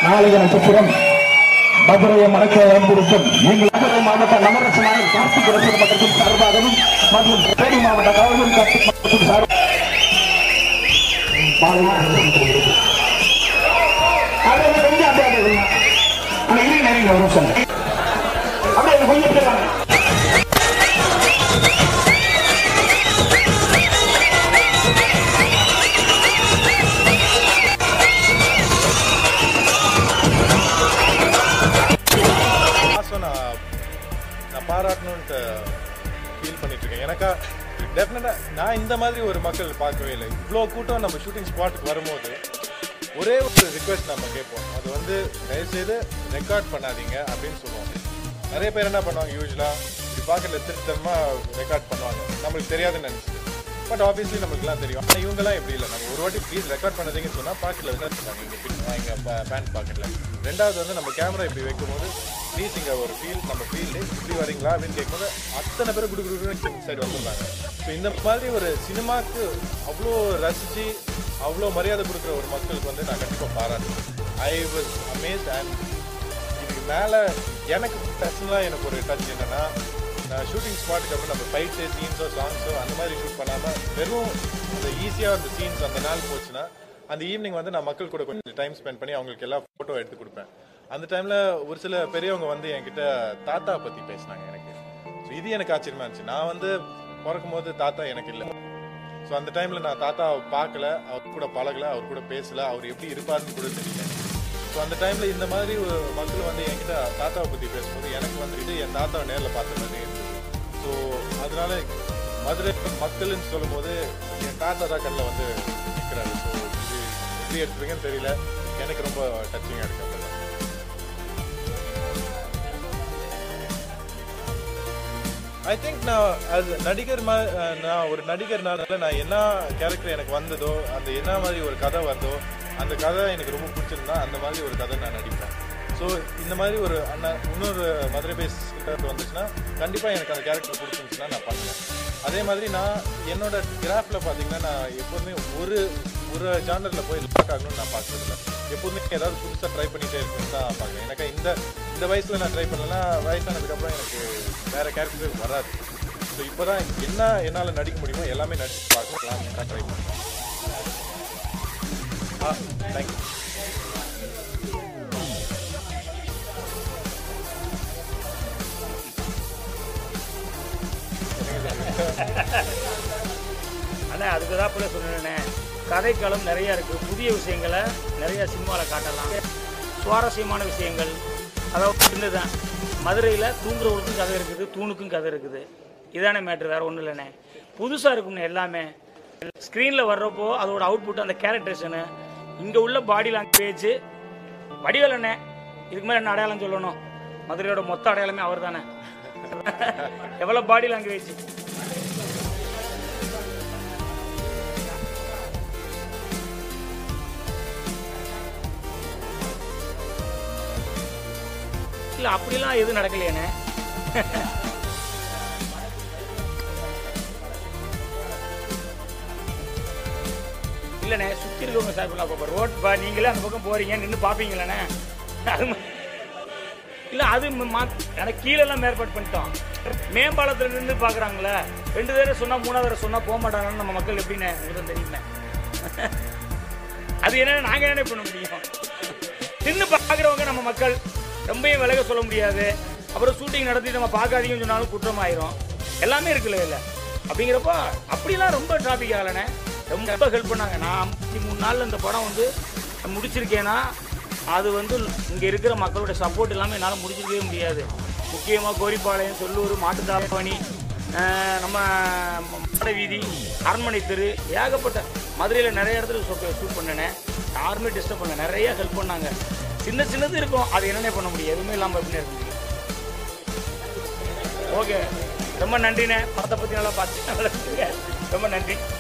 நாளைய நட்சத்திரம் மதுரையை மணக்க வந்திருக்கும் எங்கள் மதுரை மாவட்ட நமரசனாக கார்த்திக் ரசிகர் மன்றத்தின் சார்பாகவும் மற்றும் தேனி மாவட்ட காவலர் கார்த்திக் மன்றத்தின் சார்பாக அப்படியே கொஞ்சம் அப்படியே அப்படியே இருங்க. ஆனா இருங்க இருங்க ஒரு நிமிஷம் அப்படியே கொஞ்சம் அப்படியே வாங்க. மாதம் நான் நான் பாராட்டணுன்ட்டு ஃபீல் பண்ணிட்டு இருக்கேன் எனக்கா டெஃபினட்டாக நான் இந்த மாதிரி ஒரு மக்கள் பார்க்கவே இல்லை இவ்வளோ கூட்டம் நம்ம ஷூட்டிங் ஸ்பாட்டுக்கு வரும்போது ஒரே ஒரு ரிக்வெஸ்ட் நம்ம கேட்போம் அது வந்து தயவுசெய்து ரெக்கார்ட் பண்ணாதீங்க அப்படின்னு சொல்லுவோம் நிறைய பேர் என்ன பண்ணுவாங்க யூஸ்வலாக இப்படி பார்க்கல திருத்தமாக ரெக்கார்ட் பண்ணுவாங்க நம்மளுக்கு தெரியாதுன்னு நினச்சிட்டு பட் ஆப்வியஸ்லி நம்மளுக்குலாம் தெரியும் ஆனால் இவங்கெல்லாம் எப்படி இல்லை நம்ம ஒரு வாட்டி ப்ளீஸ் ரெக்கார்ட் பண்ணாதீங்கன்னு சொன்னால் பாக்கெட்டில் வந்து வச்சுருக்காங்க இங்கே பின் எங்கள் பேண்ட் பாக்கெட்டில் ரெண்டாவது வந்து நம்ம கேமரா இப்படி வைக்கும்போது ப்ளீஸ் இங்கே ஒரு ஃபீல் நம்ம ஃபீல்டு இப்படி வரீங்களா அப்படின்னு கேட்கும்போது அத்தனை பேர் குடு குடு சைடு வந்துருந்தாங்க ஸோ இந்த மாதிரி ஒரு சினிமாவுக்கு அவ்வளோ ரசித்து அவ்வளோ மரியாதை கொடுக்குற ஒரு மக்களுக்கு வந்து நான் கண்டிப்பாக பாராட்டுறேன் ஐ வாஸ் அமேஸ்ட் அண்ட் இதுக்கு மேலே எனக்கு பர்சனலாக எனக்கு ஒரு டச் என்னன்னா நான் ஷூட்டிங் ஸ்பாட்டுக்கு அப்புறம் நம்ம ஃபைட்டு சீன்ஸோ சாங்ஸோ அந்த மாதிரி ஷூட் பண்ணாமல் வெறும் அந்த ஈஸியாக அந்த சீன்ஸ் அந்த நாள் போச்சுன்னா அந்த ஈவினிங் வந்து நான் மக்கள் கூட கொஞ்சம் டைம் ஸ்பெண்ட் பண்ணி அவங்களுக்கு எல்லாம் ஃபோட்டோ எடுத்து கொடுப்பேன் அந்த டைமில் ஒரு சில பெரியவங்க வந்து என்கிட்ட தாத்தா பற்றி பேசினாங்க எனக்கு ஸோ இது எனக்கு ஆச்சரியமா இருந்துச்சு நான் வந்து பிறக்கும் போது தாத்தா எனக்கு இல்லை ஸோ அந்த டைமில் நான் தாத்தாவை பார்க்கல அவர் கூட பழகல அவர் கூட பேசல அவர் எப்படி இருப்பாருன்னு கூட தெரியல ஸோ அந்த டைமில் இந்த மாதிரி ஒரு மக்கள் வந்து என்கிட்ட தாத்தாவை பற்றி பேசும்போது எனக்கு வந்துட்டு என் தாத்தாவை நேரில் பார்த்த மாதிரி இருந்துச்சு ஸோ அதனால மதுரை மக்கள்னு சொல்லும்போது என் தாத்தா தான் கண்ணில் வந்து நிற்கிறாரு ஸோ இது எப்படி எடுத்துருங்கன்னு தெரியல எனக்கு ரொம்ப டச்சிங்காக இருக்கு அப்பதான். ஐ திங்க் நான் அது நடிகர் மா அஹ் நான் ஒரு நடிகர்னால நான் என்ன கேரக்டர் எனக்கு வந்ததோ அந்த என்ன மாதிரி ஒரு கதை வருதோ அந்த கதை எனக்கு ரொம்ப பிடிச்சிருந்தா அந்த மாதிரி ஒரு கதை நான் நடிப்பேன் ஸோ இந்த மாதிரி ஒரு அண்ணா இன்னொரு மதுரை பேஸ் கேரக்டர் வந்துச்சுன்னா கண்டிப்பாக எனக்கு அந்த கேரக்டர் பிடிச்சிருந்துச்சுன்னா நான் பண்ணுவேன் அதே மாதிரி நான் என்னோட கிராஃபில் பார்த்தீங்கன்னா நான் எப்போதுமே ஒரு ஒரு ஜானரில் போய் லாக் ஆகணும்னு நான் பார்க்கறதில்ல எப்போதுமே ஏதாவது புதுசாக ட்ரை பண்ணிகிட்டே இருக்குன்னு தான் பார்க்குறேன் எனக்கு இந்த இந்த வயசில் நான் ட்ரை பண்ணலன்னா வயசானதுக்கப்புறம் எனக்கு வேறு கேரக்டர் வராது ஸோ இப்போ தான் என்ன என்னால் நடிக்க முடியுமோ எல்லாமே நடிச்சு பார்க்கலாம் நான் ட்ரை பண்ணுறேன் ஆ தேங்க்யூ அண்ணா அதுக்கு தான் போல சொன்னேண்ணே கதைக்களம் நிறைய இருக்குது புதிய விஷயங்களை நிறைய சினிமாவில் காட்டலாம் சுவாரஸ்யமான விஷயங்கள் அதாவது இருந்துதான் மதுரையில் தூங்குறவங்களுக்கும் கதை இருக்குது தூணுக்கும் கதை இருக்குது இதானே மேட்ரு வேறு ஒன்றும் இல்லைண்ணே புதுசாக இருக்கும்ண்ணே எல்லாமே ஸ்க்ரீனில் வர்றப்போ அதோட அவுட்புட் அந்த கேரக்டரேஷனு இங்கே உள்ள பாடி லாங்குவேஜ் வடிவேல் அண்ணே இதுக்கு மேலே என்ன அடையாளம் சொல்லணும் மதுரையோட மொத்த அடையாளமே அவர் தானே எவ்வளோ பாடி லாங்குவேஜ் இல்லை அப்படிலாம் எதுவும் நடக்கலையானே இல்லைண்ணே சுற்றி இருக்கவங்க சாப்பிடலாம் இப்போ ரோட் பா நீங்களே அந்த பக்கம் போறீங்க நின்று பார்ப்பீங்களேண்ணே அது ம- இல்லை அது ம- மா எனக்கு கீழெல்லாம் ஏற்பாடு பண்ணிட்டோம் மேம்பாலத்தில் நின்று பார்க்குறாங்களே ரெண்டு தடவை சொன்னால் மூணாவது தடவை சொன்னால் போக மாட்டாங்கன்னு நம்ம மக்கள் எப்படிண்ணே உங்களுக்கு தெரியுமே அது என்ன நாங்கள் என்ன பண்ண முடியும் நின்று பார்க்குறவங்க நம்ம மக்கள் ரொம்பவும் விலக சொல்ல முடியாது அப்புறம் ஷூட்டிங் நடத்தி நம்ம பார்க்காதீங்கன்னு சொன்னாலும் குற்றம் ஆயிரும் எல்லாமே இருக்குல்ல இல்லை அப்படிங்கிறப்போ அப்படிலாம் ரொம்ப டிராஃபிக் ஆகலைண்ணே ரொம்ப ஹெல்ப் பண்ணாங்க நான் ஐம்பத்தி மூணு நாளில் இந்த படம் வந்து முடிச்சிருக்கேன்னா அது வந்து இங்கே இருக்கிற மக்களோட சப்போர்ட் இல்லாமல் என்னால் முடிச்சிருக்கவே முடியாது முக்கியமாக கோரிப்பாளையம் சொல்லூர் மாட்டுத்தாவணி அஹ் நம்ம மாட வீதி அரண்மனை தெரு ஏகப்பட்ட மதுரையில் நிறைய இடத்துல ஷூட் பண்ணினேன் யாருமே டிஸ்டர்ப் பண்ணல நிறைய ஹெல்ப் பண்ணாங்க சின்ன சின்னது இருக்கும் அது என்னென்ன பண்ண முடியும் எதுவுமே இல்லாமல் எப்படி இருக்க முடியும் ஓகே ரொம்ப நன்றிண்ணே படத்தை பற்றி நல்லா பார்த்து நல்லா இருக்குங்க. ரொம்ப நன்றி